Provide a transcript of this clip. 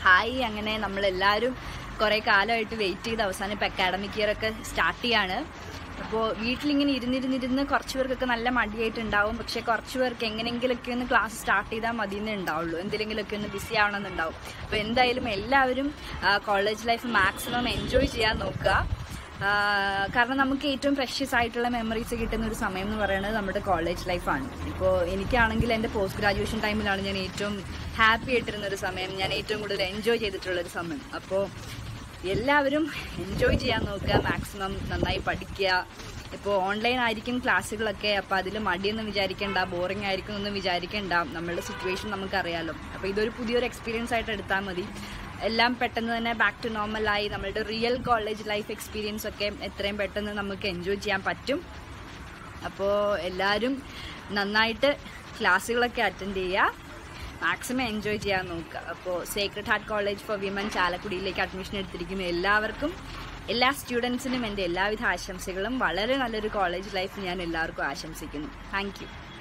hi അങ്ങനെ നമ്മളെല്ലാവരും കുറേ കാലമായിട്ട് വെയിറ്റ് ചെയ്ത് അവസാനം ഇപ്പോൾ അക്കാഡമിക് ഇയർ ഒക്കെ സ്റ്റാർട്ട് ചെയ്യാണ് അപ്പോൾ വീട്ടിലിങ്ങനെ ഇരുന്നിരുന്നിരുന്ന് കുറച്ച് പേർക്കൊക്കെ നല്ല മടിയായിട്ടുണ്ടാവും പക്ഷേ കുറച്ച് പേർക്ക് എങ്ങനെയെങ്കിലുമൊക്കെ ഒന്ന് ക്ലാസ് സ്റ്റാർട്ട് ചെയ്താൽ മതി എന്നേ ഉണ്ടാവുള്ളൂ എന്തെങ്കിലുമൊക്കെ ഒന്ന് ബിസി ആവണമെന്നുണ്ടാവും അപ്പോൾ എന്തായാലും എല്ലാവരും കോളേജ് ലൈഫ് മാക്സിമം എൻജോയ് ചെയ്യാൻ നോക്കുക ആ, കാരണം നമുക്ക് ഏറ്റവും പ്രഷ്യസ് ആയിട്ടുള്ള മെമ്മറീസ് കിട്ടുന്ന ഒരു സമയം എന്ന് പറയുന്നത് നമ്മുടെ കോളേജ് ലൈഫാണ് ഇപ്പോൾ എനിക്കാണെങ്കിൽ എൻ്റെ പോസ്റ്റ് ഗ്രാജുവേഷൻ ടൈമിലാണ് ഞാൻ ഏറ്റവും ഹാപ്പി ആയിട്ടിരുന്ന ഒരു സമയം ഞാൻ ഏറ്റവും കൂടുതൽ എൻജോയ് ചെയ്തിട്ടുള്ള ഒരു സമയം അപ്പോൾ എല്ലാവരും എൻജോയ് ചെയ്യാൻ നോക്കുക മാക്സിമം നന്നായി പഠിക്കുക ഇപ്പോൾ ഓൺലൈൻ ആയിരിക്കും ക്ലാസ്സുകളൊക്കെ അപ്പോൾ അതിൽ മടിയൊന്നും വിചാരിക്കേണ്ട ബോറിംഗ് ആയിരിക്കും എന്നൊന്നും വിചാരിക്കേണ്ട നമ്മളുടെ സിറ്റുവേഷൻ നമുക്കറിയാലോ അപ്പോൾ ഇതൊരു പുതിയൊരു എക്സ്പീരിയൻസ് ആയിട്ട് എടുത്താൽ മതി എല്ലാം പെട്ടെന്ന് തന്നെ ബാക്ക് ടു നോർമലായി നമ്മളുടെ റിയൽ കോളേജ് ലൈഫ് എക്സ്പീരിയൻസ് ഒക്കെ എത്രയും പെട്ടെന്ന് നമുക്ക് എൻജോയ് ചെയ്യാൻ പറ്റും അപ്പോൾ എല്ലാവരും നന്നായിട്ട് ക്ലാസ്സുകളൊക്കെ അറ്റൻഡ് ചെയ്യുക മാക്സിമം എൻജോയ് ചെയ്യാൻ നോക്കുക അപ്പോൾ Sacred Heart College for Women ചാലക്കുടിയിലേക്ക് അഡ്മിഷൻ എടുത്തിരിക്കുന്ന എല്ലാവർക്കും എല്ലാ സ്റ്റുഡൻസിനും എൻ്റെ എല്ലാവിധ ആശംസകളും വളരെ നല്ലൊരു കോളേജ് ലൈഫ് ഞാൻ എല്ലാവർക്കും ആശംസിക്കുന്നു താങ്ക് യു